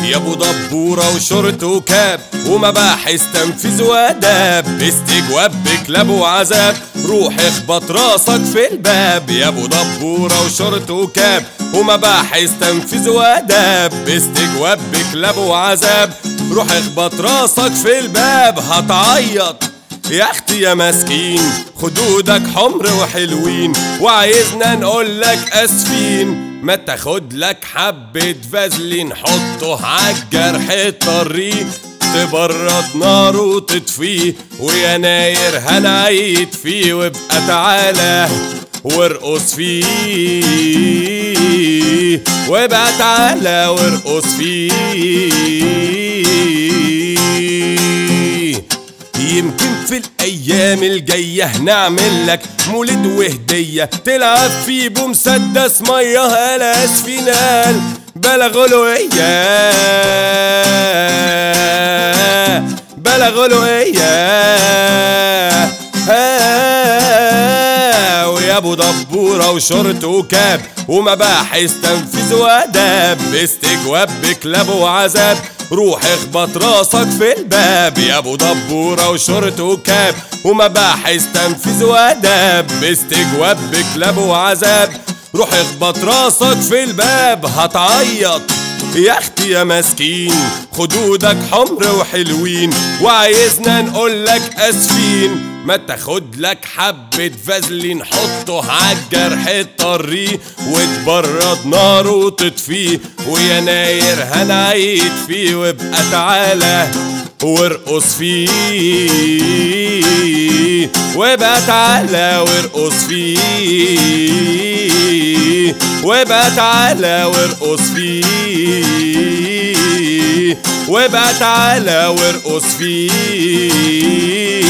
يا ابو دبوره وشرط وكاب ومباحث تنفيذ واداب استجواب بكلاب وعذاب روح اخبط راسك في الباب يا ابو دبوره وشرط وكاب ومباحث تنفيذ واداب استجواب بكلاب وعذاب روح اخبط راسك في الباب هتعيط يا اختي يا مسكين خدودك حمر وحلوين وعايزنا نقول لك اسفين ما تاخد لك حبة فازلين حطه عالجرح الطري تبرد نار وتطفيه ويناير هنعيد فيه وابقى تعالى وارقص فيه وابقى تعالى وارقص فيه يمكن في الايام الجايه نعمل لك مولد وهديه تلعب فيه بمسدس ميه الاس فينال بلا غلوية بلا غلوية ويا ابو دبوره وشرط وكاب ومباحث تنفيذ واداب استجواب بكلاب وعذاب روح اخبط راسك في الباب يا ابو دبوره وشرط وكاب ومباحث تنفيذ واداب استجواب بكلاب وعذاب روح اخبط راسك في الباب هتعيط يا اختي يا مسكين خدودك حمر وحلوين وعايزنا نقول لك اسفين ما تاخد لك حبة فازلين حطه عالجرح الطري وتبرد نار وتطفيه ويناير هنعيد فيه وابقى تعالى وارقص فيه وابقى تعالى وارقص فيه وابقى تعالى وارقص فيه وابقى تعالى وارقص فيه